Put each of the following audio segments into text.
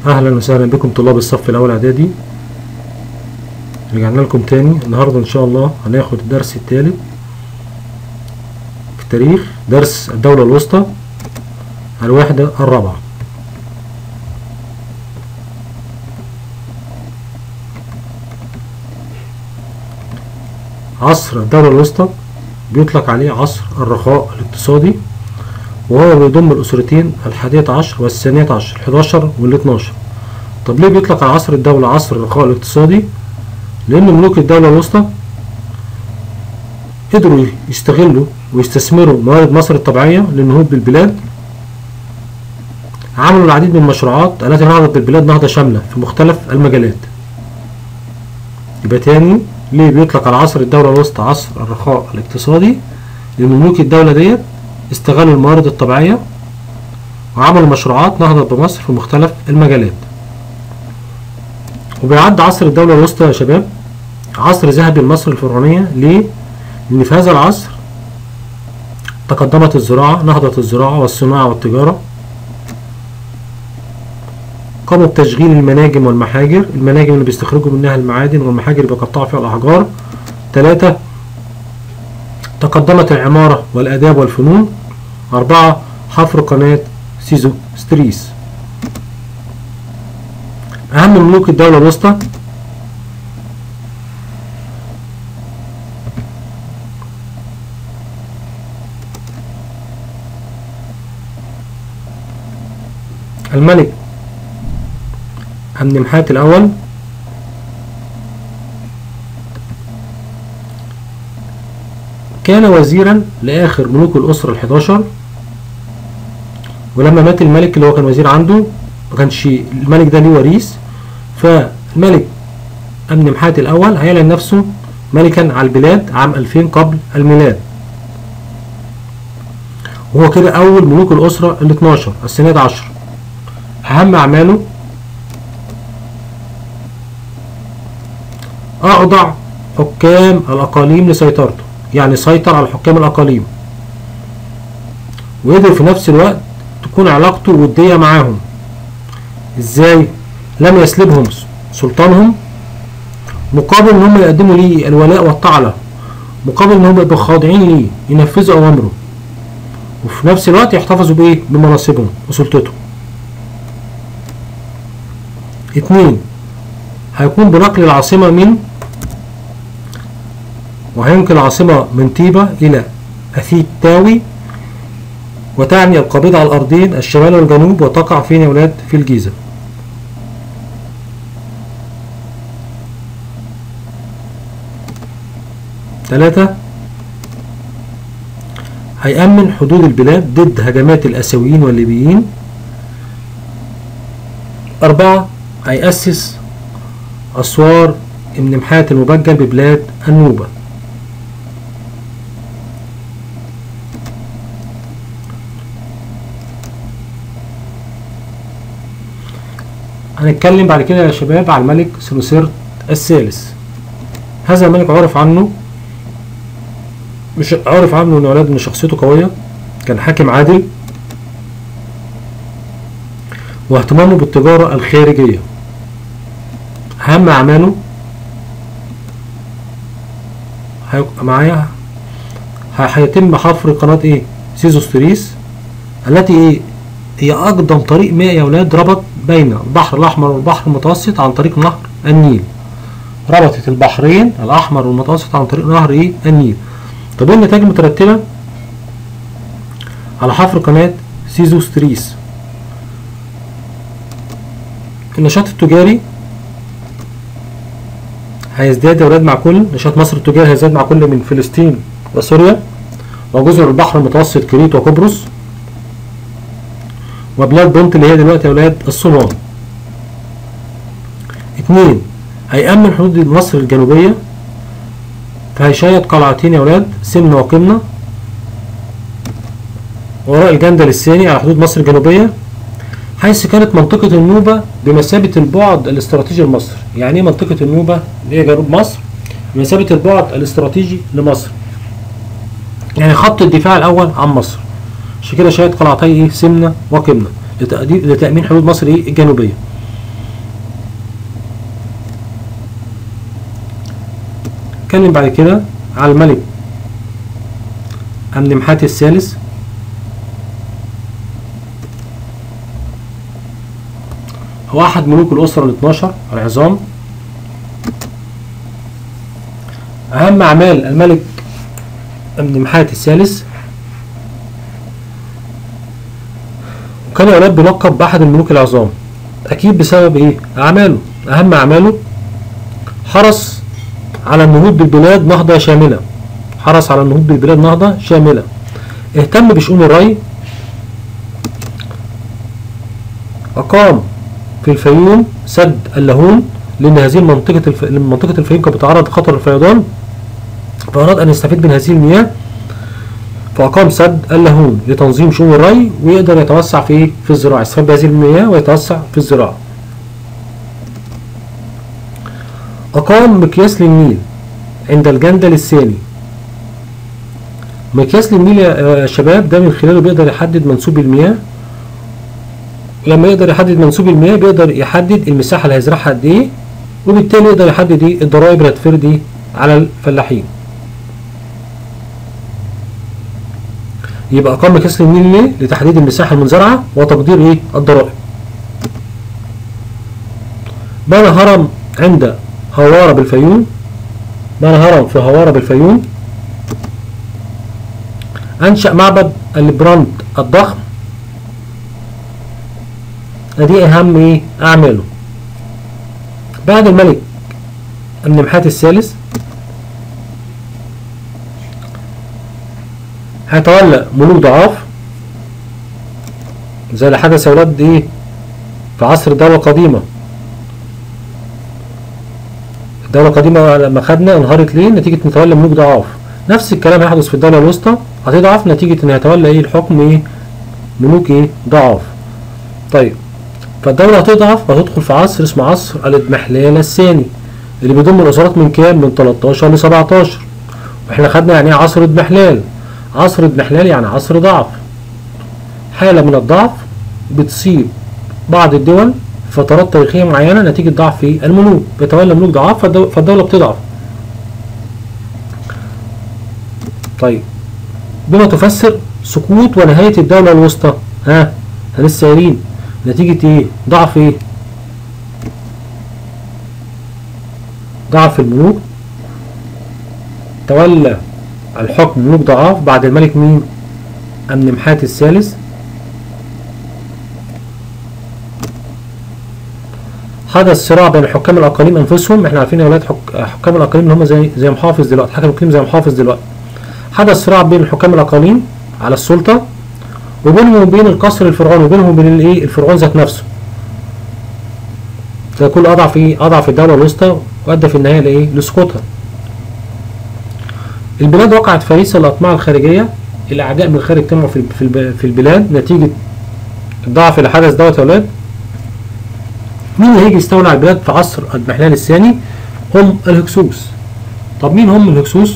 اهلا وسهلا بكم طلاب الصف الاول اعدادي رجعنا لكم تاني النهارده ان شاء الله هناخد الدرس الثالث في التاريخ درس الدولة الوسطى الوحدة الرابعة عصر الدولة الوسطى بيطلق عليه عصر الرخاء الاقتصادي وهو بيضم الأسرتين الحادية عشر والثانية عشر الحداشر والاتناشر طب ليه بيطلق على عصر الدولة عصر الرخاء الاقتصادي؟ لأن ملوك الدولة الوسطى قدروا يستغلوا ويستثمروا موارد مصر الطبيعية للنهوض بالبلاد عملوا العديد من المشروعات التي نهضت بالبلاد نهضة شاملة في مختلف المجالات يبقى تاني ليه بيطلق على عصر الدولة الوسطى عصر الرخاء الاقتصادي لأن ملوك الدولة ديت استغلوا الموارد الطبيعية وعملوا مشروعات نهضت بمصر في مختلف المجالات وبيعد عصر الدولة الوسطى يا شباب عصر ذهبي لمصر الفرعونية ليه؟ لأن في هذا العصر تقدمت الزراعة نهضت الزراعة والصناعة والتجارة قاموا بتشغيل المناجم والمحاجر المناجم اللي بيستخرجوا منها المعادن والمحاجر اللي بيقطعوا فيها الأحجار ثلاثة تقدمت العمارة والآداب والفنون أربعة حفر قناة سيزو ستريس أهم ملوك الدولة الوسطى الملك أمنمحات الأول كان وزيرا لآخر ملوك الأسرة الحداشر ولما مات الملك اللي هو كان وزير عنده ما كانش الملك ده ليه وريث فالملك أمنمحات الأول هيعلن نفسه ملكا على البلاد عام 2000 قبل الميلاد وهو كده أول ملوك الأسرة ال 12 السنة عشر أهم أعماله أخضع حكام الأقاليم لسيطرته يعني سيطر على حكام الأقاليم وقدر في نفس الوقت تكون علاقته ودية معاهم ازاي لم يسلبهم سلطانهم مقابل ان هم يقدموا ليه الولاء والطاعة له مقابل ان هم يبقوا خاضعين ليه ينفذوا اوامره وفي نفس الوقت يحتفظوا بايه بمناصبهم وسلطتهم اتنين هيكون بنقل العاصمة من وهينقل العاصمة من طيبة إلى أثيت تاوي وتعني القبيضة على الأرضين الشمال والجنوب وتقع فين يا ولاد في الجيزة ثلاثة هيأمن حدود البلاد ضد هجمات الأسويين والليبيين أربعة هيأسس أسوار امنمحات المبجل ببلاد النوبة هنتكلم بعد كده يا شباب على الملك سنوسرت الثالث هذا الملك عرف عنه مش عرف عنه ان ولاد ان شخصيته قوية كان حاكم عادل واهتمامه بالتجارة الخارجية أهم أعماله هيبقى معايا هيتم حفر قناة ايه سيزوستريس التي ايه هي أقدم طريق مائي يا ولاد ربط بين البحر الأحمر والبحر المتوسط عن طريق نهر النيل ربطت البحرين الأحمر والمتوسط عن طريق نهر ايه النيل طب ايه النتائج المترتبة على حفر قناة سيزوستريس النشاط التجاري هيزداد يا ولاد مع كل نشاط مصر التجاري هيزداد مع كل من فلسطين وسوريا وجزر البحر المتوسط كريت وقبرص وبلاد بونت اللي هي دلوقتي يا ولاد الصومال اتنين هيأمن حدود مصر الجنوبية فهيشيد قلعتين يا ولاد سمنة وقمنة وراء الجندل الثاني على حدود مصر الجنوبية حيث كانت منطقة النوبة بمثابة البعد الاستراتيجي لمصر يعني ايه منطقة النوبة اللي هي جنوب مصر بمثابة البعد الاستراتيجي لمصر يعني خط الدفاع الأول عن مصر عشان كده شاهد قلعتي ايه سمنة وقمنة لتأمين حدود مصر ايه الجنوبية هنتكلم بعد كده على الملك أمنمحات الثالث هو أحد ملوك الأسرة الاثناشر العظام أهم أعمال الملك أمنمحات الثالث وكان يولد بلقب بأحد الملوك العظام أكيد بسبب إيه؟ أعماله أهم أعماله حرص على النهوض بالبلاد نهضة شاملة حرص على النهوض بالبلاد نهضة شاملة اهتم بشؤون الري أقام في الفيوم سد اللاهون لأن هذه المنطقة الف... منطقة الفيوم كانت بتتعرض لخطر الفيضان فأراد أن يستفيد من هذه المياه فأقام سد اللاهون لتنظيم شؤون الري ويقدر يتوسع في في الزراعة يستفيد بهذه المياه ويتوسع في الزراعة أقام مقياس للنيل عند الجندل الثاني مقياس للنيل يا شباب ده من خلاله بيقدر يحدد منسوب المياه لما يقدر يحدد منسوب المياه بيقدر يحدد المساحة اللي هيزرعها قد ايه وبالتالي يقدر يحدد ايه الضرائب اللي هتفرض ايه على الفلاحين يبقى أقام مقياس للنيل ليه؟ لتحديد المساحة المنزرعة وتقدير ايه الضرائب بنى هرم عند هوارة بالفيوم بنى هرم في هوارة بالفيوم أنشأ معبد البراند الضخم ادي اهم ايه اعماله بعد الملك النمحات الثالث هيتولى ملوك ضعاف زي اللي حدث يا ولاد ايه في عصر الدولة القديمة الدولة القديمة لما خدنا انهارت ليه نتيجة ان تولى ملوك ضعاف نفس الكلام هيحدث في الدولة الوسطى هتضعف نتيجة ان هيتولى ايه الحكم ايه ملوك ايه ضعاف طيب فالدولة هتضعف وهتدخل في عصر اسمه عصر الاضمحلال الثاني اللي بيضم الأسرات من كام؟ من 13 ل 17 واحنا خدنا يعني ايه عصر اضمحلال عصر اضمحلال يعني عصر ضعف حالة من الضعف بتصيب بعض الدول في فترات تاريخية معينة نتيجة ضعف في الملوك بيتولى ملوك ضعاف فالدولة بتضعف طيب بما تفسر سقوط ونهاية الدولة الوسطى ها احنا لسه قايلين نتيجة ايه ضعف ايه ضعف الملوك تولى الحكم ملوك ضعاف بعد الملك مين أمنمحات الثالث حدث صراع بين حكام الأقاليم أنفسهم احنا عارفين يا ولاد حك... حكام الأقاليم اللي هم زي زي محافظ دلوقتي حكم الإقليم زي محافظ دلوقتي حدث صراع بين حكام الأقاليم على السلطة وبينهم وبين القصر الفرعوني وبينهم وبين الايه الفرعون ذات نفسه ده كل اضعف ايه اضعف الدوله الوسطى وادى في النهايه لايه لسقوطها البلاد وقعت فريسه الاطماع الخارجيه الاعداء من الخارج اجتمعوا في في في البلاد نتيجه الضعف اللي حدث دوت يا ولاد مين اللي هيجي يستولى على البلاد في عصر اضمحلال الثاني هم الهكسوس طب مين هم الهكسوس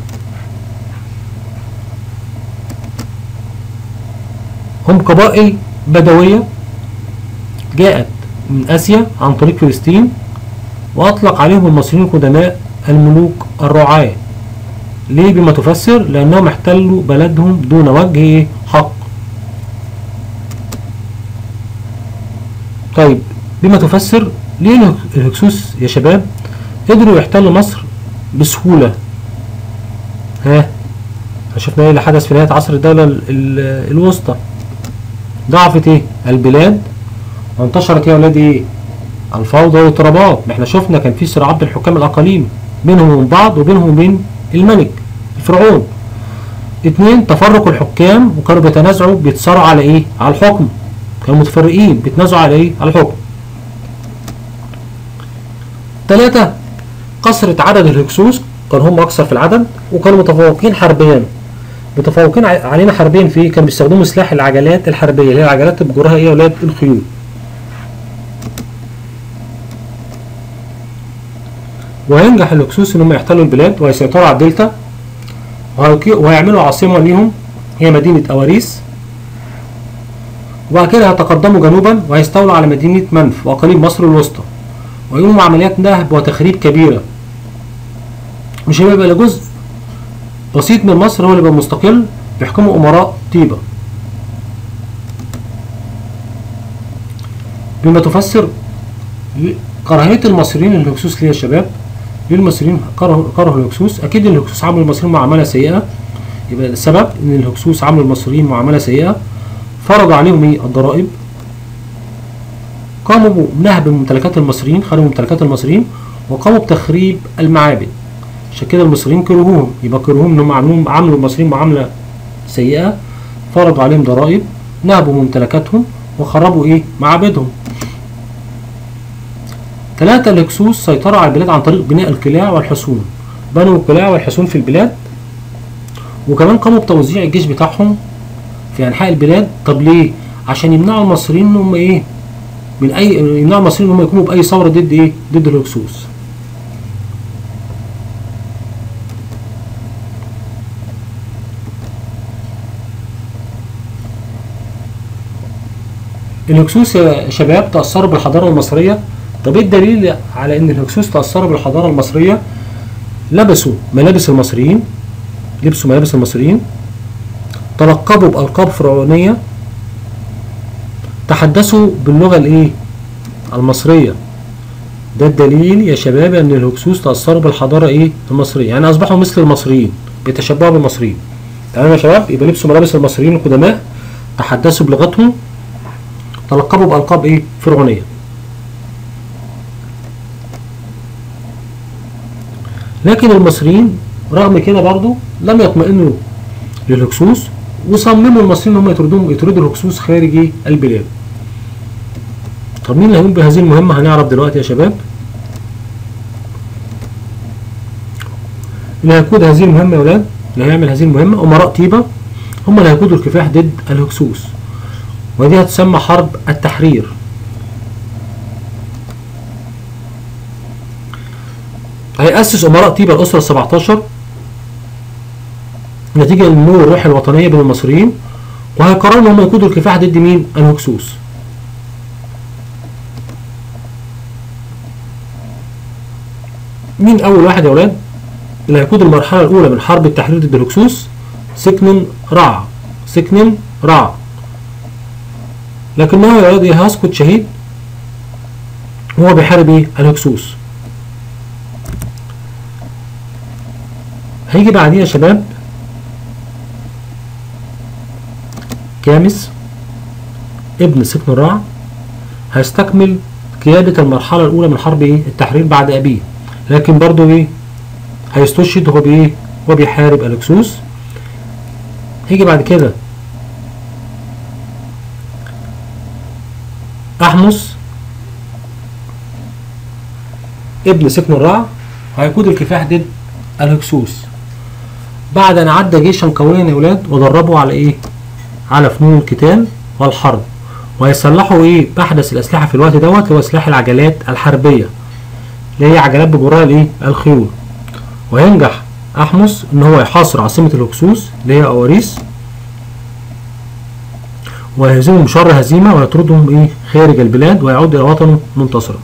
هم قبائل بدوية جاءت من آسيا عن طريق فلسطين وأطلق عليهم المصريين القدماء الملوك الرعاة ليه بما تفسر لأنهم احتلوا بلدهم دون وجه حق طيب بما تفسر ليه الهكسوس يا شباب قدروا يحتلوا مصر بسهولة ها شفنا ايه اللي حدث في نهاية عصر الدولة الوسطى ضعفت ايه البلاد وانتشرت يا ولاد ايه الفوضى والاضطرابات احنا شفنا كان في صراعات بين حكام الاقاليم بينهم وبين بعض وبينهم وبين الملك الفرعون اتنين تفرق الحكام وكانوا بيتنازعوا بيتصارعوا على ايه على الحكم كانوا متفرقين بيتنازعوا على ايه على الحكم تلاتة كثرة عدد الهكسوس كانوا هم اكثر في العدد وكانوا متفوقين حربيا متفوقين علينا حربيا في كانوا بيستخدموا سلاح العجلات الحربيه اللي هي العجلات اللي بجرها ايه يا ولاد الخيول وهينجح الهكسوس ان هم يحتلوا البلاد وهيسيطروا على الدلتا وهيعملوا عاصمه ليهم هي مدينه اواريس وبعد كده هيتقدموا جنوبا وهيستولوا على مدينه منف واقاليم مصر الوسطى ويقوموا عمليات نهب وتخريب كبيره مش هيبقى إلا جزء بسيط من مصر هو اللي يبقى مستقل بيحكمه أمراء طيبة بما تفسر كراهية المصريين للهكسوس ليه يا شباب؟ ليه المصريين كرهوا كرهوا الهكسوس؟ أكيد الهكسوس عملوا المصريين معاملة سيئة يبقى السبب إن الهكسوس عملوا المصريين معاملة سيئة فرضوا عليهم إيه؟ الضرائب قاموا بنهب ممتلكات المصريين خدوا ممتلكات المصريين وقاموا بتخريب المعابد عشان كده المصريين كرهوهم يبقى كرهوهم انهم عملوا عملوا المصريين معامله سيئه فرضوا عليهم ضرائب نهبوا ممتلكاتهم وخربوا ايه معابدهم ثلاثة الهكسوس سيطروا على البلاد عن طريق بناء القلاع والحصون بنوا القلاع والحصون في البلاد وكمان قاموا بتوزيع الجيش بتاعهم في انحاء البلاد طب ليه عشان يمنعوا المصريين ان هم ايه من اي يمنعوا المصريين ان هم يقوموا باي ثوره ضد ايه ضد الهكسوس الهكسوس يا شباب تأثروا بالحضارة المصرية طب ايه الدليل على ان الهكسوس تأثروا بالحضارة المصرية لبسوا ملابس المصريين لبسوا ملابس المصريين تلقبوا بألقاب فرعونية تحدثوا باللغة الايه المصرية ده الدليل يا شباب ان الهكسوس تأثروا بالحضارة ايه المصرية يعني اصبحوا مثل المصريين بيتشبهوا بالمصريين تمام يا شباب يبقى لبسوا ملابس المصريين القدماء تحدثوا بلغتهم تلقبوا بألقاب ايه فرعونية لكن المصريين رغم كده برضو لم يطمئنوا للهكسوس وصمموا المصريين ان هم يطردوهم يطردوا الهكسوس خارج ايه البلاد طب مين اللي هيقوم بهذه المهمة هنعرف دلوقتي يا شباب اللي هيقود هذه المهمة يا ولاد اللي هيعمل هذه المهمة أمراء طيبة هم اللي هيقودوا الكفاح ضد الهكسوس ودي هتسمى حرب التحرير هيأسس أمراء طيبة الأسرة السبعتاشر نتيجة لنمو الروح الوطنية بين المصريين وهيقرروا إن هم يقودوا الكفاح ضد مين؟ الهكسوس. مين أول واحد يا ولاد؟ اللي هيقود المرحلة الأولى من حرب التحرير ضد الهكسوس سكن رع سكن رع لكنه يا ولاد هيسقط شهيد وهو بيحارب ايه؟ الهكسوس. هيجي بعديه يا شباب كامس ابن سكن الرع هيستكمل قيادة المرحلة الأولى من حرب إيه؟ التحرير بعد أبيه لكن برضه إيه؟ هيستشهد وهو بإيه؟ وهو بيحارب ألكسوس هيجي بعد كده أحمس ابن سكن الرع هيقود الكفاح ضد الهكسوس بعد أن عدى جيشا قويا يا ولاد ودربوا على إيه؟ على فنون القتال والحرب ويسلحوا ايه باحدث الاسلحه في الوقت دوت هو سلاح العجلات الحربيه اللي هي عجلات بجراها الايه الخيول وينجح احمس ان هو يحاصر عاصمه الهكسوس اللي هي اواريس ويهزمهم شر هزيمه ويطردهم ايه خارج البلاد ويعود الى وطنه منتصرا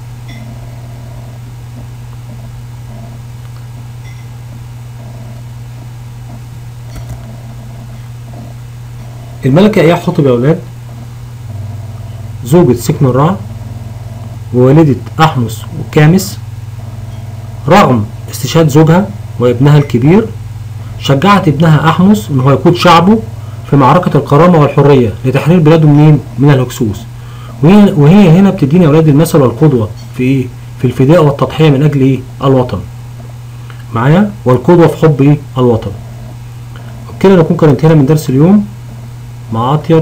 الملكة إياح حطب يا أولاد زوجة سكن الرع ووالدة أحمس وكامس رغم استشهاد زوجها وابنها الكبير شجعت ابنها أحمس إن هو يقود شعبه في معركة الكرامة والحرية لتحرير بلاده منين؟ من الهكسوس وهي, وهي هنا بتدينا يا أولاد المثل والقدوة في إيه؟ في الفداء والتضحية من أجل إيه؟ الوطن معايا والقدوة في حب إيه؟ الوطن وبكده نكون قد انتهينا من درس اليوم مع أطيب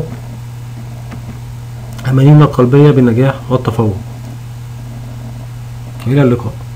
أمانينا القلبية بالنجاح والتفوق إلى اللقاء